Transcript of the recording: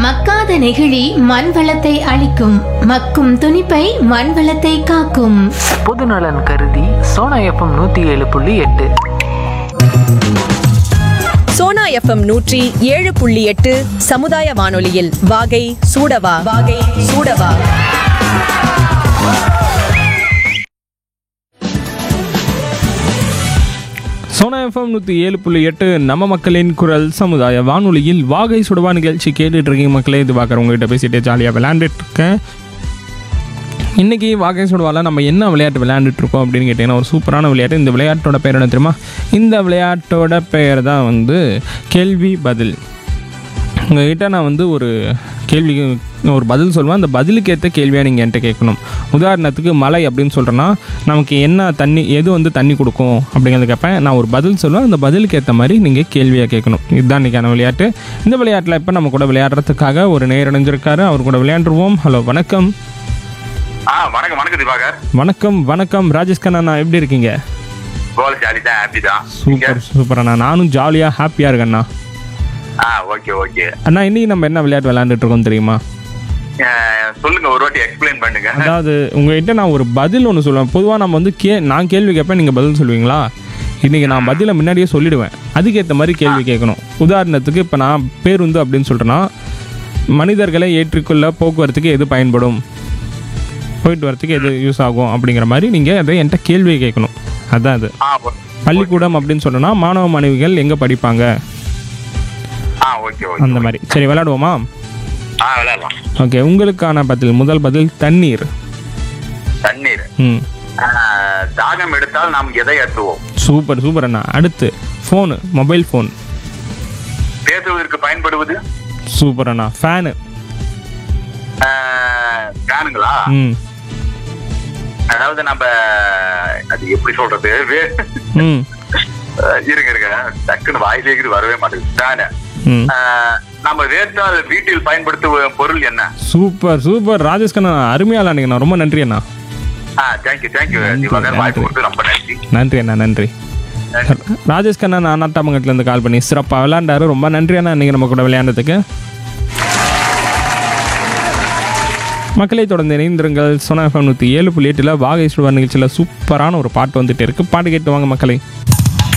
மக்காத நெகிழி மண் வளத்தை அழிக்கும் மக்கும் துணிப்பை மண் வளத்தை காக்கும் பொதுநலன் கருதி சோனா எஃப்எம் நூற்றி ஏழு புள்ளி எட்டு சோனா எஃப்எம் நூற்றி ஏழு புள்ளி எட்டு சமுதாய வானொலியில் வாகை சூடவா வாகை சூடவா சோனா எஃப்எம் நூற்றி ஏழு புள்ளி எட்டு நம்ம மக்களின் குரல் சமுதாய வானொலியில் வாகை சுடவா நிகழ்ச்சி கேட்டுட்டு இருக்கீங்க மக்களே இது பார்க்குற உங்ககிட்ட பேசிட்டு ஜாலியாக விளையாண்டுட்டு இருக்கேன் இன்றைக்கி வாகை சுடுவால நம்ம என்ன விளையாட்டு விளையாண்டுட்டு இருக்கோம் அப்படின்னு கேட்டிங்கன்னா ஒரு சூப்பரான விளையாட்டு இந்த விளையாட்டோட பேர் என்ன தெரியுமா இந்த விளையாட்டோட பெயர் தான் வந்து கேள்வி பதில் உங்ககிட்ட நான் வந்து ஒரு கேள்விக்கு ஒரு பதில் சொல்லுவேன் அந்த பதிலுக்கு ஏற்ற கேள்வியாக நீங்கள் என்கிட்ட கேட்கணும் உதாரணத்துக்கு மலை அப்படின்னு சொல்கிறேன்னா நமக்கு என்ன தண்ணி எது வந்து தண்ணி கொடுக்கும் அப்படிங்கிறது கேட்பேன் நான் ஒரு பதில் சொல்லுவேன் அந்த பதிலுக்கு ஏற்ற மாதிரி நீங்கள் கேள்வியாக கேட்கணும் இதுதான் இன்றைக்கான விளையாட்டு இந்த விளையாட்டில் இப்போ நம்ம கூட விளையாடுறதுக்காக ஒரு நேர் இணைஞ்சிருக்காரு அவர் கூட விளையாண்டுருவோம் ஹலோ வணக்கம் ஆ வணக்கம் வணக்கம் திவாகர் வணக்கம் வணக்கம் ராஜேஷ் கண்ணா நான் எப்படி இருக்கீங்க கோல் ஜாலி தான் ஹாப்பி தான் சூப்பர் சூப்பர் அண்ணா நானும் ஜாலியாக ஹாப்பியாக இருக்கேண்ணா ஆ ஓகே ஓகே அண்ணா இன்றைக்கி நம்ம என்ன விளையாட்டு விளையாண்டுட்டு இருக்கோம் தெரியுமா சொல்லுங்க ஒரு வாட்டி எக்ஸ்பிளைன் பண்ணுங்க அதாவது உங்ககிட்ட நான் ஒரு பதில் ஒன்று சொல்லுவேன் பொதுவாக நம்ம வந்து கே நான் கேள்வி கேட்பேன் நீங்கள் பதில் சொல்லுவீங்களா இன்றைக்கி நான் பதிலை முன்னாடியே சொல்லிடுவேன் அதுக்கேற்ற மாதிரி கேள்வி கேட்கணும் உதாரணத்துக்கு இப்போ நான் பேருந்து அப்படின்னு சொல்கிறேன்னா மனிதர்களை ஏற்றுக்கொள்ள போக்குவரத்துக்கு எது பயன்படும் போயிட்டு வரத்துக்கு எது யூஸ் ஆகும் அப்படிங்கிற மாதிரி நீங்கள் அதை என்கிட்ட கேள்வியை கேட்கணும் அதான் அது ஆ ஓ- பள்ளிக்கூடம் அப்படின்னு சொன்னோன்னா மாணவ மாணவிகள் எங்கே படிப்பாங்க ஆ ஓகே ஓகே அந்த மாதிரி சரி விளையாடுவோமா ஆ விளையாடலாம் ஓகே உங்களுக்கான பதில் முதல் பதில் தண்ணீர் தண்ணீர் ம் ஆ, தாகம் எடுத்தால் நாம் எதை ஏற்றுவோம் சூப்பர் சூப்பர் அண்ணா அடுத்து ஃபோனு மொபைல் ஃபோன் பேசுவதற்கு பயன்படுவது சூப்பர் அண்ணா ஃபேனு ஆ, ஃபேனுங்களா ம் அதாவது நம்ம அது எப்படி சொல்றது வே- ம் ஆ, இருங்க இருங்க டக்குன்னு வாயிலேக்குது வரவே மாட்டேங்குது ஃபேனு ம் ஆ, நம்ம வேர்த்தால் வீட்டில் பயன்படுத்தும் பொருள் என்ன சூப்பர் சூப்பர் ராஜேஷ் கண்ணா அருமையாக விளாண்டிங்கண்ணா ரொம்ப நன்றி அண்ணா ஆ தேங்க்யூ தேங்க்யூ நன்றி, திவாகர் வாய்ப்பு நன்றி. கொடுத்து ரொம்ப நன்றி நன்றி அண்ணா நன்றி நன்றி. ராஜேஷ் கண்ணா நான் அண்ணாத்தாமங்கட்லேருந்து கால் பண்ணி சிறப்பாக விளையாண்டாரு ரொம்ப நன்றி அண்ணா நீங்கள் நம்ம கூட விளையாண்டதுக்கு மக்களை தொடர்ந்து இணைந்திருங்கள் சொன்ன எஃப்எம் நூற்றி ஏழு புள்ளி எட்டில் வாகை சுடுவார் நிகழ்ச்சியில் சூப்பரான ஒரு பாட்டு வந்துட்டு இருக்கு பாட்டு கேட்டு வாங்க மக்களை